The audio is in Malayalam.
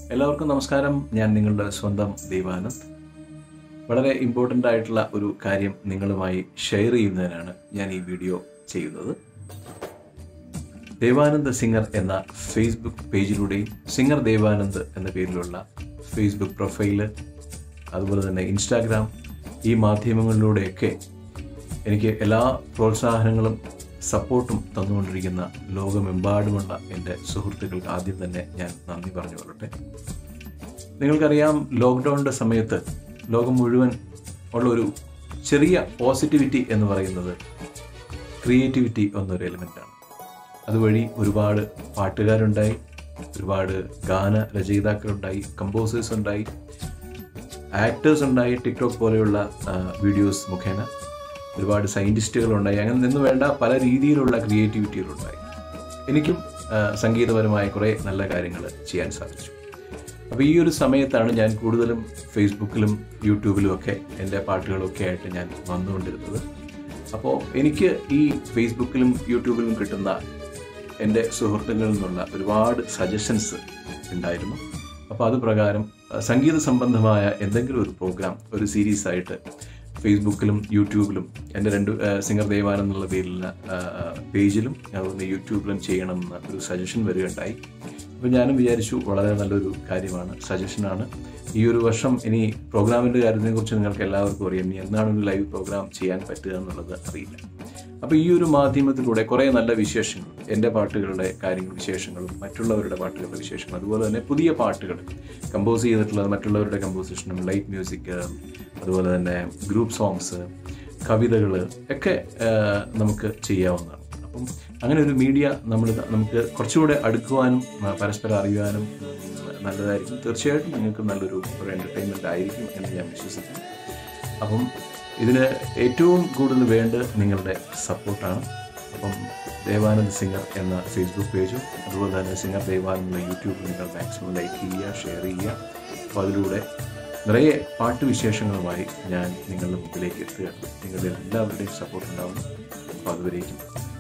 എല്ലാവർക്കും നമസ്കാരം ഞാൻ നിങ്ങളുടെ സ്വന്തം ദൈവാനന്ദ് വളരെ ഇമ്പോർട്ടൻ്റ് ആയിട്ടുള്ള ഒരു കാര്യം നിങ്ങളുമായി ഷെയർ ചെയ്യുന്നതിനാണ് ഞാൻ ഈ വീഡിയോ ചെയ്യുന്നത് ദേവാനന്ദ് സിംഗർ എന്ന ഫേസ്ബുക്ക് പേജിലൂടെയും സിംഗർ ദേവാനന്ദ് എന്ന പേരിലുള്ള ഫേസ്ബുക്ക് പ്രൊഫൈല് അതുപോലെ തന്നെ ഇൻസ്റ്റാഗ്രാം ഈ മാധ്യമങ്ങളിലൂടെയൊക്കെ എനിക്ക് എല്ലാ പ്രോത്സാഹനങ്ങളും സപ്പോർട്ടും തന്നുകൊണ്ടിരിക്കുന്ന ലോകമെമ്പാടുമുള്ള എൻ്റെ സുഹൃത്തുക്കൾക്ക് ആദ്യം തന്നെ ഞാൻ നന്ദി പറഞ്ഞു കൊള്ളട്ടെ നിങ്ങൾക്കറിയാം ലോക്ക്ഡൗണിൻ്റെ സമയത്ത് ലോകം മുഴുവൻ ഉള്ള ഒരു ചെറിയ പോസിറ്റിവിറ്റി എന്ന് പറയുന്നത് ക്രിയേറ്റിവിറ്റി എന്നൊരു എലിമെൻ്റാണ് അതുവഴി ഒരുപാട് പാട്ടുകാരുണ്ടായി ഒരുപാട് ഗാന രചയിതാക്കളുണ്ടായി കമ്പോസേഴ്സ് ഉണ്ടായി ആക്ടേഴ്സ് ഉണ്ടായി ടിക്ടോക്ക് പോലെയുള്ള വീഡിയോസ് മുഖേന ഒരുപാട് സയൻറ്റിസ്റ്റുകൾ ഉണ്ടായി അങ്ങനെ നിന്ന് വേണ്ട പല രീതിയിലുള്ള ക്രിയേറ്റിവിറ്റികളുണ്ടായി എനിക്കും ആ, സംഗീതപരമായ കുറേ നല്ല കാര്യങ്ങൾ ചെയ്യാൻ സാധിച്ചു അപ്പോൾ ഈ ഒരു സമയത്താണ് ഞാൻ കൂടുതലും ഫേസ്ബുക്കിലും യൂട്യൂബിലും ഒക്കെ എൻ്റെ പാട്ടുകളൊക്കെ ആയിട്ട് ഞാൻ വന്നുകൊണ്ടിരുന്നത് അപ്പോൾ എനിക്ക് ഈ ഫേസ്ബുക്കിലും യൂട്യൂബിലും കിട്ടുന്ന എൻ്റെ സുഹൃത്തുക്കളിൽ നിന്നുള്ള ഒരുപാട് സജഷൻസ് ഉണ്ടായിരുന്നു അപ്പോൾ അത് പ്രകാരം അഹ് സംഗീത സംബന്ധമായ എന്തെങ്കിലും ഒരു പ്രോഗ്രാം ഒരു സീരീസ് ആയിട്ട് ഫേസ്ബുക്കിലും യൂട്യൂബിലും എൻ്റെ രണ്ട് അഹ് സിംഗർ ദേവാനന്ദ് എന്നുള്ള പേരിലുള്ള അഹ് പേജിലും അതുപോലെ യൂട്യൂബിലും ചെയ്യണമെന്ന് ഒരു സജഷൻ വരികയുണ്ടായി അപ്പോൾ ഞാനും വിചാരിച്ചു വളരെ നല്ലൊരു കാര്യമാണ് സജഷനാണ് ഈ ഒരു വർഷം ഇനി പ്രോഗ്രാമിൻ്റെ കാര്യത്തെക്കുറിച്ച് നിങ്ങൾക്ക് എല്ലാവർക്കും അറിയാം ഇനി എന്നാണ് ഒരു ലൈവ് പ്രോഗ്രാം ചെയ്യാൻ പറ്റുക എന്നുള്ളത് അറിയില്ല അപ്പോൾ ഈ ഒരു മാധ്യമത്തിലൂടെ കുറേ നല്ല വിശേഷങ്ങൾ എൻ്റെ പാട്ടുകളുടെ കാര്യങ്ങൾ വിശേഷങ്ങളും മറ്റുള്ളവരുടെ പാട്ടുകളുടെ വിശേഷങ്ങളും അതുപോലെ തന്നെ പുതിയ പാട്ടുകൾ കമ്പോസ് ചെയ്തിട്ടുള്ളത് മറ്റുള്ളവരുടെ കമ്പോസിഷനും ലൈറ്റ് മ്യൂസിക് അതുപോലെ തന്നെ ഗ്രൂപ്പ് സോങ്സ് കവിതകൾ ഒക്കെ ആ, നമുക്ക് ചെയ്യാവുന്നതാണ് അപ്പം അങ്ങനെ ഒരു മീഡിയ നമ്മൾ നമുക്ക് കുറച്ചുകൂടെ അടുക്കുവാനും ആ, പരസ്പരം അറിയുവാനും ഉം, നല്ലതായിരിക്കും തീർച്ചയായിട്ടും നിങ്ങൾക്ക് നല്ലൊരു ഒരു എൻ്റർടൈൻമെൻ്റ് ആയിരിക്കും എന്ന് ഞാൻ വിശ്വസിക്കുന്നു അപ്പം ഇതിന് ഏറ്റവും കൂടുതൽ വേണ്ടത് നിങ്ങളുടെ സപ്പോർട്ടാണ് അപ്പം ദേവാനന്ദ് സിംഗർ എന്ന ഫേസ്ബുക്ക് പേജും അതുപോലെ തന്നെ സിംഗർ ദേവാനന്ദ് എന്ന യൂട്യൂബ് നിങ്ങൾ മാക്സിമം ലൈക്ക് ചെയ്യുക ഷെയർ ചെയ്യുക അപ്പോൾ അതിലൂടെ നിറയെ പാട്ടുവിശേഷങ്ങളുമായി ഞാൻ നിങ്ങളുടെ മുമ്പിലേക്ക് എത്തുകയാണ് നിങ്ങളുടെ എല്ലാവരുടെയും സപ്പോർട്ട് ഉണ്ടാവും അപ്പോൾ അതുവരേക്കും